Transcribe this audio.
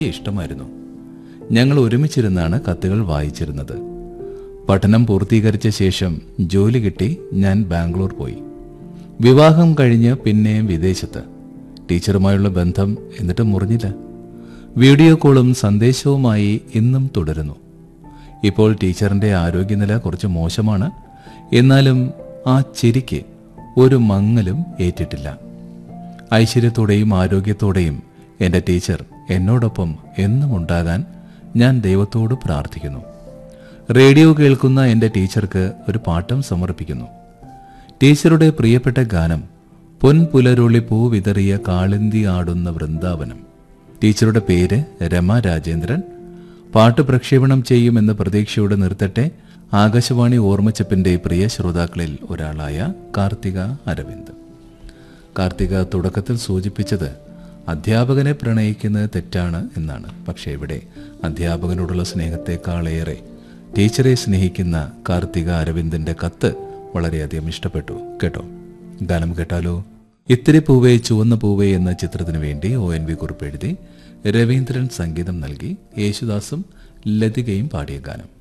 ഇഷ്ടമായിരുന്നു ഞങ്ങൾ ഒരുമിച്ചിരുന്നാണ് കത്തുകൾ വായിച്ചിരുന്നത് പഠനം പൂർത്തീകരിച്ച ശേഷം ജോലി കിട്ടി ഞാൻ ബാംഗ്ലൂർ പോയി വിവാഹം കഴിഞ്ഞ് പിന്നെയും വിദേശത്ത് ടീച്ചറുമായുള്ള ബന്ധം എന്നിട്ട് മുറിഞ്ഞില്ല വീഡിയോ കോളും സന്ദേശവുമായി ഇന്നും തുടരുന്നു ഇപ്പോൾ ടീച്ചറിന്റെ ആരോഗ്യനില കുറച്ച് മോശമാണ് എന്നാലും ആ ചിരിക്ക് ഒരു മങ്ങലും ഏറ്റിട്ടില്ല ഐശ്വര്യത്തോടെയും ആരോഗ്യത്തോടെയും എൻ്റെ ടീച്ചർ എന്നോടൊപ്പം എന്നും ഉണ്ടാകാൻ ഞാൻ ദൈവത്തോട് പ്രാർത്ഥിക്കുന്നു റേഡിയോ കേൾക്കുന്ന എൻ്റെ ടീച്ചർക്ക് ഒരു പാഠം സമർപ്പിക്കുന്നു ടീച്ചറുടെ പ്രിയപ്പെട്ട ഗാനം പൊൻപുലരുളി പൂ വിതറിയ കാളിന്തി ആടുന്ന വൃന്ദാവനം ടീച്ചറുടെ പേര് രമ രാജേന്ദ്രൻ പാട്ട് പ്രക്ഷേപണം ചെയ്യുമെന്ന പ്രതീക്ഷയോടെ നിർത്തട്ടെ ആകാശവാണി ഓർമ്മച്ചപ്പിന്റെ പ്രിയ ശ്രോതാക്കളിൽ ഒരാളായ കാർത്തിക അരവിന്ദ് കാർത്തിക തുടക്കത്തിൽ സൂചിപ്പിച്ചത് അധ്യാപകനെ പ്രണയിക്കുന്നത് തെറ്റാണ് എന്നാണ് പക്ഷേ ഇവിടെ അധ്യാപകനോടുള്ള സ്നേഹത്തെക്കാളേറെ ടീച്ചറെ സ്നേഹിക്കുന്ന കാർത്തിക അരവിന്ദിന്റെ കത്ത് വളരെയധികം ഇഷ്ടപ്പെട്ടു കേട്ടോ ഗാനം കേട്ടാലോ ഇത്തിരി പൂവേ ചുവന്ന പൂവേ എന്ന ചിത്രത്തിനു വേണ്ടി ഒ എൻ വി കുറിപ്പ് എഴുതി രവീന്ദ്രൻ സംഗീതം നൽകി യേശുദാസും ലതികയും പാടിയ ഗാനം